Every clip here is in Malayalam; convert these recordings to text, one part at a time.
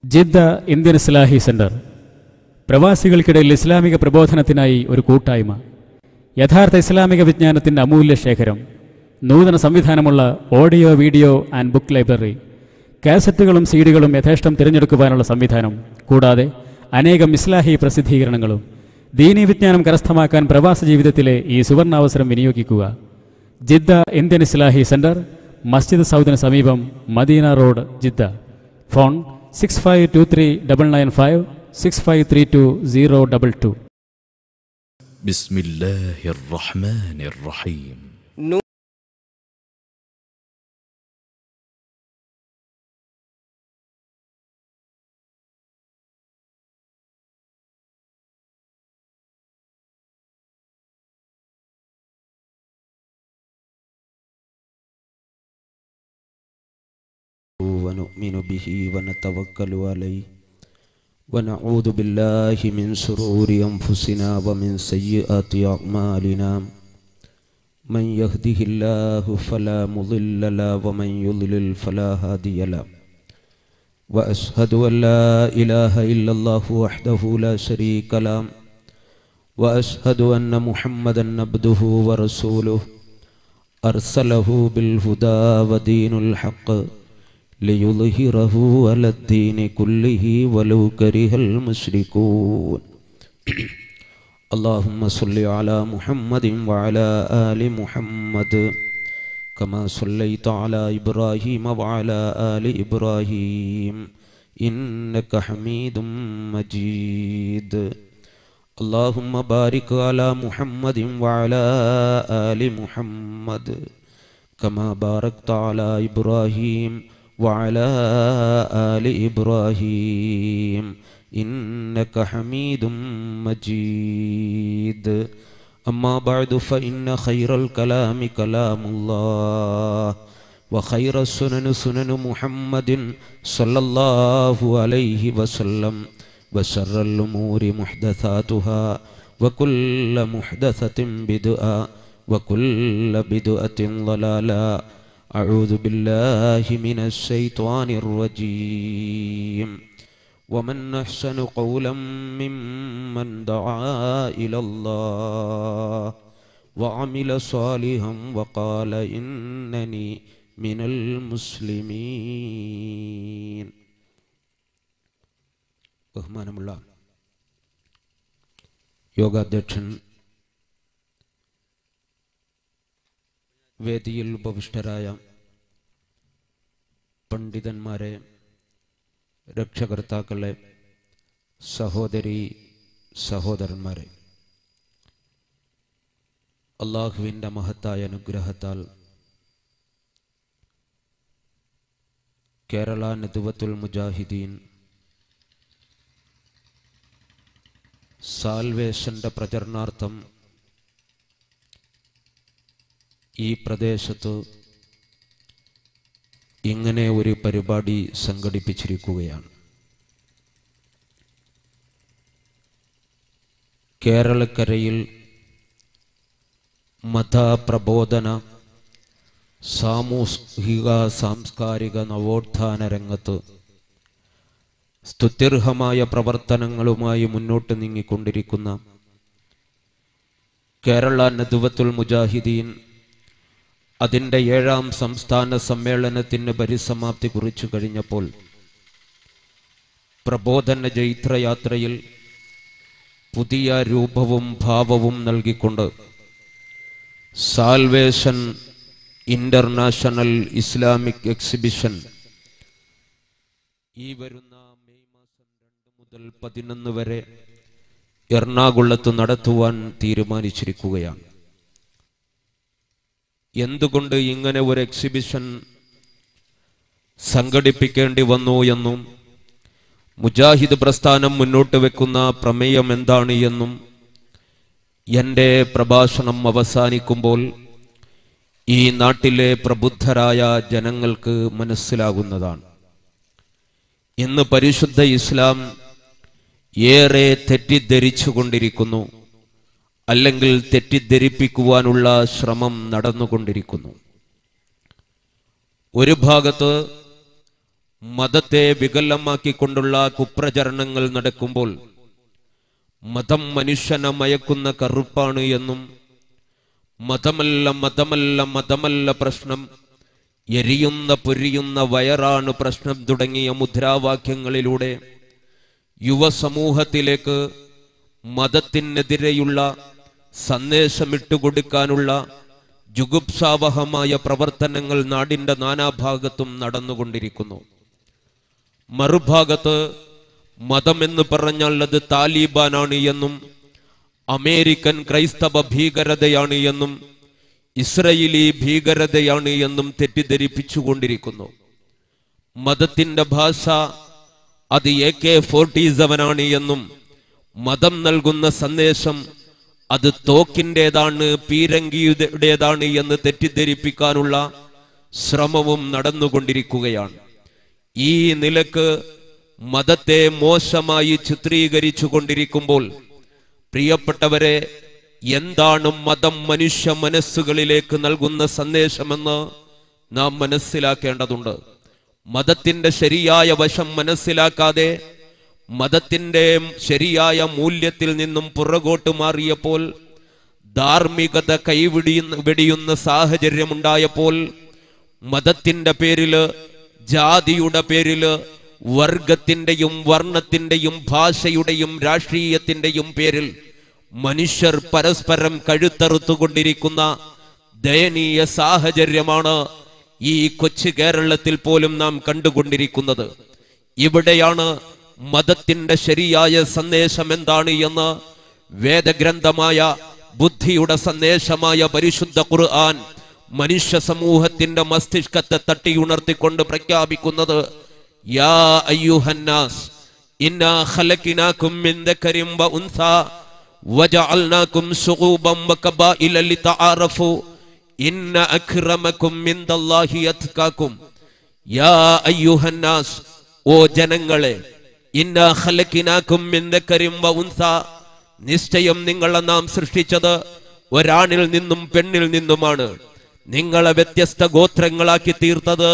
ജിദ്ദ ഇന്ത്യൻ ഇസ്ലാഹി സെന്റർ പ്രവാസികൾക്കിടയിൽ ഇസ്ലാമിക പ്രബോധനത്തിനായി ഒരു കൂട്ടായ്മ യഥാർത്ഥ ഇസ്ലാമിക വിജ്ഞാനത്തിൻ്റെ അമൂല്യ ശേഖരം നൂതന സംവിധാനമുള്ള audio video and book library കാസറ്റുകളും സീഡികളും യഥേഷ്ടം തിരഞ്ഞെടുക്കുവാനുള്ള സംവിധാനം കൂടാതെ അനേകം ഇസ്ലാഹി പ്രസിദ്ധീകരണങ്ങളും ദീനീ വിജ്ഞാനം കരസ്ഥമാക്കാൻ പ്രവാസ ജീവിതത്തിലെ ഈ സുവർണാവസരം വിനിയോഗിക്കുക ജിദ്ദ ഇന്ത്യൻ ഇസ്ലാഹി സെന്റർ മസ്ജിദ് സൗദിന് സമീപം Medina road Jeddah phone six five two three double nine five six five three two zero double two بسم الله الرحمن الرحيم ونؤمن به ونتوكل عليه ونعوذ بالله من شرور أنفسنا ومن سيئات أعمالنا من يهده الله فلا مضل له ومن يضلل فلا هادي له وأشهد أن لا إله إلا الله وحده لا شريك له وأشهد أن محمدا عبده ورسوله أرسله بالهدى ودين الحق ليظهره على الدين كله ولو كره المشركون اللهم صل على محمد وعلى آل محمد كما صليت على إبراهيم وعلى آل إبراهيم إنك حميد مجيد اللهم بارك على محمد وعلى آل محمد كما باركت على إبراهيم وعلى آل إبراهيم إنك حميد مجيد أما بعد فإن خير الكلام كلام الله وخير السنن سنن محمد صلى الله عليه وسلم وشر الأمور محدثاتها وكل محدثة بدعة وكل بدعة ضلالة أعوذ بالله من الشيطان الرجيم ومن أحسن قولا ممن دعا إلى الله وعمل صالحا وقال إنني من المسلمين ബഹുമാനമുള്ള യോഗാധ്യക്ഷൻ വേദിയിൽ ഉപവിഷ്ടരായ പണ്ഡിതന്മാരെ രക്ഷകർത്താക്കളെ സഹോദരി സഹോദരന്മാരെ അള്ളാഹുവിൻ്റെ മഹത്തായ അനുഗ്രഹത്താൽ കേരള നദുവത്തുൽ മുജാഹിദീൻ സാൽവേഷന്റെ പ്രചരണാർത്ഥം ഈ പ്രദേശത്ത് ഇങ്ങനെ ഒരു പരിപാടി സംഘടിപ്പിച്ചിരിക്കുകയാണ് കേരളക്കരയിൽ മതപ്രബോധന സാമൂഹിക സാംസ്കാരിക നവോത്ഥാന രംഗത്ത് സ്തുത്യർഹമായ പ്രവർത്തനങ്ങളുമായി മുന്നോട്ട് നീങ്ങിക്കൊണ്ടിരിക്കുന്ന കേരള നദുവത്തുൽ മുജാഹിദീൻ അതിൻ്റെ ഏഴാം സംസ്ഥാന സമ്മേളനത്തിന് പരിസമാപ്തി കുറിച്ചു കഴിഞ്ഞപ്പോൾ പ്രബോധന ജൈത്രയാത്രയിൽ പുതിയ രൂപവും ഭാവവും നൽകിക്കൊണ്ട് സാൽവേഷൻ ഇന്റർനാഷണൽ ഇസ്ലാമിക് എക്സിബിഷൻ ഈ വരുന്ന മെയ് മാസം രണ്ട് മുതൽ പതിനൊന്ന് വരെ എറണാകുളത്ത് നടത്തുവാൻ തീരുമാനിച്ചിരിക്കുകയാണ് എന്തുകൊണ്ട് ഇങ്ങനെ ഒരു എക്സിബിഷൻ സംഘടിപ്പിക്കേണ്ടി വന്നു എന്നും മുജാഹിദ് പ്രസ്ഥാനം മുന്നോട്ട് വെക്കുന്ന പ്രമേയം എന്താണ് എന്നും എൻ്റെ പ്രഭാഷണം അവസാനിക്കുമ്പോൾ ഈ നാട്ടിലെ പ്രബുദ്ധരായ ജനങ്ങൾക്ക് മനസ്സിലാകുന്നതാണ് ഇന്ന് പരിശുദ്ധ ഇസ്ലാം ഏറെ തെറ്റിദ്ധരിച്ചു കൊണ്ടിരിക്കുന്നു അല്ലെങ്കിൽ തെറ്റിദ്ധരിപ്പിക്കുവാനുള്ള ശ്രമം നടന്നുകൊണ്ടിരിക്കുന്നു ഒരു ഭാഗത്ത് മതത്തെ വികലമാക്കിക്കൊണ്ടുള്ള കുപ്രചരണങ്ങൾ നടക്കുമ്പോൾ മതം മനുഷ്യനെ മയക്കുന്ന കറുപ്പാണ് എന്നും മതമല്ല മതമല്ല മതമല്ല പ്രശ്നം എരിയുന്ന പൊരിയുന്ന വയറാണ് പ്രശ്നം തുടങ്ങിയ മുദ്രാവാക്യങ്ങളിലൂടെ യുവസമൂഹത്തിലേക്ക് മതത്തിനെതിരെയുള്ള സന്ദേശമിട്ടുകൊടുക്കാനുള്ള ജുഗുപ്സാവഹമായ പ്രവർത്തനങ്ങൾ നാടിന്റെ നാനാഭാഗത്തും നടന്നുകൊണ്ടിരിക്കുന്നു മറുഭാഗത്ത് മതമെന്ന് പറഞ്ഞാൽ അത് താലിബാനാണ് എന്നും അമേരിക്കൻ ക്രൈസ്തവ ഭീകരതയാണ് എന്നും ഇസ്രയേലി ഭീകരതയാണ് എന്നും തെറ്റിദ്ധരിപ്പിച്ചുകൊണ്ടിരിക്കുന്നു മതത്തിന്റെ ഭാഷ അത് എ കെ ഫോർട്ടി സെവനാണ് എന്നും മതം നൽകുന്ന സന്ദേശം അത് തോക്കിൻ്റെതാണ് പീരങ്കിയുടേതാണ് എന്ന് തെറ്റിദ്ധരിപ്പിക്കാനുള്ള ശ്രമവും നടന്നുകൊണ്ടിരിക്കുകയാണ് ഈ നിലക്ക് മതത്തെ മോശമായി ചിത്രീകരിച്ചു കൊണ്ടിരിക്കുമ്പോൾ പ്രിയപ്പെട്ടവരെ എന്താണ് മതം മനുഷ്യ മനസ്സുകളിലേക്ക് നൽകുന്ന സന്ദേശമെന്ന് നാം മനസ്സിലാക്കേണ്ടതുണ്ട് മതത്തിന്റെ ശരിയായ വശം മനസ്സിലാക്കാതെ മതത്തിന്റെ ശരിയായ മൂല്യത്തിൽ നിന്നും പുറകോട്ട് മാറിയപ്പോൾ ധാർമ്മികത കൈവിടിയുന്ന വെടിയുന്ന സാഹചര്യമുണ്ടായപ്പോൾ മതത്തിന്റെ പേരില് ജാതിയുടെ പേരില് വർഗത്തിന്റെയും വർണ്ണത്തിന്റെയും ഭാഷയുടെയും രാഷ്ട്രീയത്തിന്റെയും പേരിൽ മനുഷ്യർ പരസ്പരം കഴുത്തറുത്തുകൊണ്ടിരിക്കുന്ന ദയനീയ സാഹചര്യമാണ് ഈ കൊച്ചു കേരളത്തിൽ പോലും നാം കണ്ടുകൊണ്ടിരിക്കുന്നത് ഇവിടെയാണ് മതത്തിന്റെ ശരിയായ സന്ദേശം എന്താണ് എന്ന് വേദഗ്രന്ഥമായ ബുദ്ധിയുടെ സന്ദേശമായ പരിശുദ്ധ ഖുർആൻ മനുഷ്യ സമൂഹത്തിന്റെ മസ്തിഷ്കത്തെ തട്ടിയുണർത്തിക്കൊണ്ട് പ്രഖ്യാപിക്കുന്നത് യാ അയ്യുഹന്നാസ് ഇന്നാ ഖലഖിനാകും മിൻ ദക്കരിൻ വ ഉൻസാ വജഅൽനാകും ശുഊബൻ വകബായില ലിതആറഫു ഇന്ന അക്രമകും മിൻദല്ലാഹി അത്കാകും യാ അയ്യുഹന്നാസ് ഓ ജനങ്ങളെ ഇന്നാ ഖലഖിനാകും മിൻ ദക്കരിൻ വ ഉൻസാ നിശ്ചയം നിങ്ങളെ നാം സൃഷ്ടിച്ചത് ഒരാണിൽ നിന്നും പെണ്ണിൽ നിന്നുമാണ് നിങ്ങളെ വ്യത്യസ്ത ഗോത്രങ്ങളാക്കി തീർത്തത്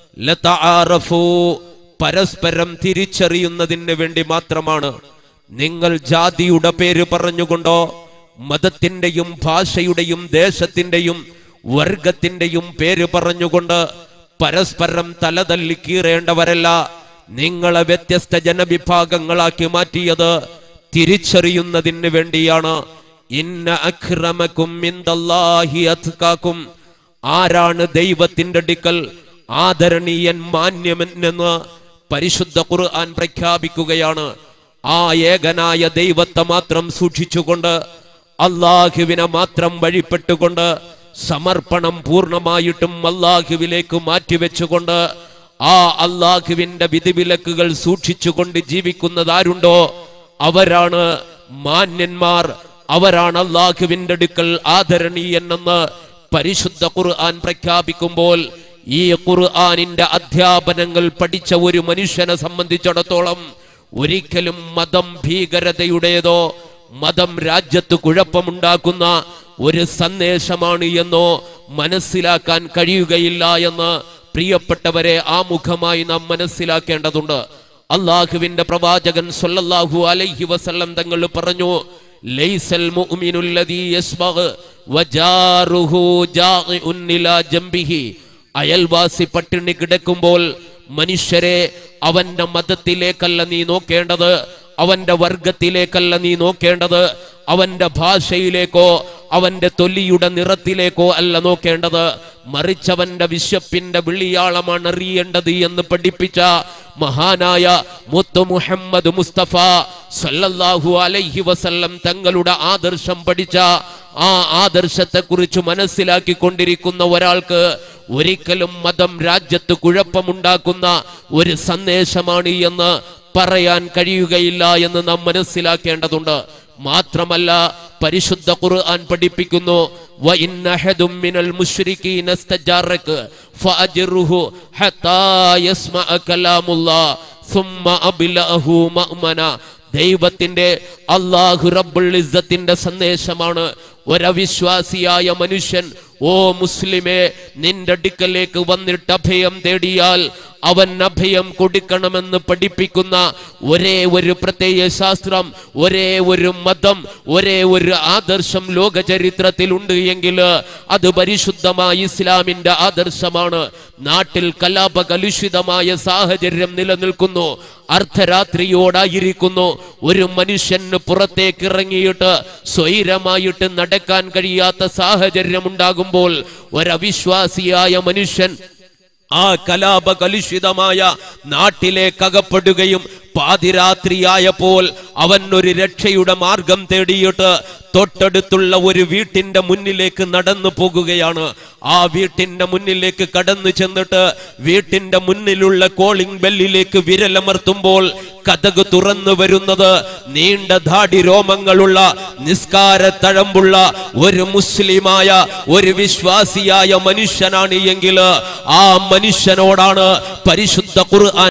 ലതആറഫു പരസ്പരം തിരിച്ചറിയുന്നതിന് വേണ്ടി മാത്രമാണ് നിങ്ങൾ ജാതിയുടെ പേര് പറഞ്ഞുകൊണ്ടോ മതത്തിന്റെയും ഭാഷയുടെയും ദേശത്തിന്റെയും വർഗത്തിന്റെയും പേര് പറഞ്ഞുകൊണ്ട് പരസ്പരം തലതല്ലി കീറേണ്ടവരല്ല നിങ്ങളെ വ്യത്യസ്ത ജനവിഭാഗങ്ങളാക്കി മാറ്റിയത് തിരിച്ചറിയുന്നതിന് വേണ്ടിയാണ് ഇന്ന അക്രമക്കും ഇന്ദല്ലാഹി അത്കാക്കും ആരാണ് ദൈവത്തിന്റെ അടുക്കൽ ആദരണീയൻ മാന്യമെന്ന് പരിശുദ്ധ ഖുർആൻ പ്രഖ്യാപിക്കുകയാണ് ആ ഏകനായ ദൈവത്തെ മാത്രം സൂക്ഷിച്ചുകൊണ്ട് അള്ളാഹുവിനെ മാത്രം വഴിപ്പെട്ടുകൊണ്ട് സമർപ്പണം പൂർണ്ണമായിട്ടും അള്ളാഹുവിലേക്ക് മാറ്റിവെച്ചുകൊണ്ട് ആ അള്ളാഹുവിന്റെ വിധിവിലക്കുകൾ സൂക്ഷിച്ചുകൊണ്ട് ജീവിക്കുന്നതാരുണ്ടോ അവരാണ് മാന്യന്മാർ അവരാണ് അള്ളാഹുവിന്റെ അടുക്കൽ ആദരണീയനെന്ന് പരിശുദ്ധ ഖുർആൻ പ്രഖ്യാപിക്കുമ്പോൾ ഈ ഖുർആനിന്റെ അധ്യാപനങ്ങൾ പഠിച്ച ഒരു മനുഷ്യനെ സംബന്ധിച്ചിടത്തോളം ഒരിക്കലും മതം ഭീകരതയുടേതോ മതം രാജ്യത്ത് കുഴപ്പമുണ്ടാക്കുന്ന ഒരു സന്ദേശമാണ് എന്നോ മനസ്സിലാക്കാൻ കഴിയുകയില്ല എന്ന് പ്രിയപ്പെട്ടവരെ ആമുഖമായി നാം മനസ്സിലാക്കേണ്ടതുണ്ട് അള്ളാഹുവിന്റെ പ്രവാചകൻ സല്ലല്ലാഹു അലൈഹി വസല്ലം തങ്ങൾ പറഞ്ഞു ലൈസൽ മുഅ്മിനുല്ലദീ യസ്ബഗ് വജാറുഹു ജാഇഉൻ ഇലാ ജംബിഹി അയൽവാസി പട്ടിണി കിടക്കുമ്പോൾ മനുഷ്യരെ അവന്റെ മതത്തിലേക്കല്ല നീ നോക്കേണ്ടത് അവന്റെ വർഗത്തിലേക്കല്ല നീ നോക്കേണ്ടത് അവന്റെ ഭാഷയിലേക്കോ അവന്റെ തൊലിയുടെ നിറത്തിലേക്കോ അല്ല നോക്കേണ്ടത് മറിച്ചവന്റെ വിശപ്പിന്റെ വിളിയാളമാണ് അറിയേണ്ടത് എന്ന് പഠിപ്പിച്ച മഹാനായ മുത്തു മുഹമ്മദ് മുസ്തഫ സല്ലല്ലാഹു അലൈഹി വസല്ലം തങ്ങളുടെ ആദർശം പഠിച്ച ആ ആദർശത്തെ കുറിച്ച് മനസ്സിലാക്കിക്കൊണ്ടിരിക്കുന്ന ഒരാൾക്ക് ഒരിക്കലും മതം രാജ്യത്ത് കുഴപ്പമുണ്ടാക്കുന്ന ഒരു സന്ദേശമാണ് എന്ന് പറയാൻ കഴിയുകയില്ല എന്ന് നാം മനസ്സിലാക്കേണ്ടതുണ്ട് മാത്രമല്ല പരിശുദ്ധ ഖുർആൻ പഠിപ്പിക്കുന്നു وَإِنَّ أَحَدٌ مِّنَ الْمُشْرِكِينَ اسْتَجَارَكَ فَأَجِرْهُ حَتَّى يَسْمَعَ كَلَامَ اللَّهِ ثُمَّ أَبْلَغْهُ مَأْمَنًا ദൈവത്തിന്റെ അള്ളാഹു റബ്ബുൽ ഇസ്സത്തിന്റെ സന്ദേശമാണ് ഒരവിശ്വാസിയായ മനുഷ്യൻ ഓ മുസ്ലിമേ നിന്റെ അടുക്കലേക്ക് വന്നിട്ട് അഭയം തേടിയാൽ അവൻ അഭയം കൊടുക്കണമെന്ന് പഠിപ്പിക്കുന്ന ഒരേ ഒരു പ്രത്യയ ശാസ്ത്രം ഒരേ ഒരു മതം ഒരേ ഒരു ആദർശം ലോക ചരിത്രത്തിൽ എങ്കിൽ അത് പരിശുദ്ധമായ ഇസ്ലാമിന്റെ ആദർശമാണ് നാട്ടിൽ കലാപകലുഷിതമായ സാഹചര്യം നിലനിൽക്കുന്നു അർദ്ധരാത്രിയോടായിരിക്കുന്നു ഒരു മനുഷ്യന് പുറത്തേക്ക് ഇറങ്ങിയിട്ട് സ്വൈരമായിട്ട് നടക്കാൻ കഴിയാത്ത സാഹചര്യം ഉണ്ടാകുമ്പോൾ ഒരവിശ്വാസിയായ മനുഷ്യൻ ആ കലാപകലുഷിതമായ നാട്ടിലേക്ക് അകപ്പെടുകയും പാതിരാത്രിയായപ്പോൾ അവൻ ഒരു രക്ഷയുടെ മാർഗം തേടിയിട്ട് തൊട്ടടുത്തുള്ള ഒരു വീട്ടിന്റെ മുന്നിലേക്ക് നടന്നു പോകുകയാണ് ആ വീട്ടിന്റെ മുന്നിലേക്ക് കടന്നു ചെന്നിട്ട് വീട്ടിന്റെ മുന്നിലുള്ള കോളിംഗ് ബെല്ലിലേക്ക് വിരലമർത്തുമ്പോൾ കഥക് തുറന്നു വരുന്നത് നീണ്ട ധാടി രോമങ്ങളുള്ള നിസ്കാര തഴമ്പുള്ള ഒരു മുസ്ലിമായ ഒരു വിശ്വാസിയായ മനുഷ്യനാണ് എങ്കിൽ ആ മനുഷ്യനോടാണ് പരിശുദ്ധ ഖുർആൻ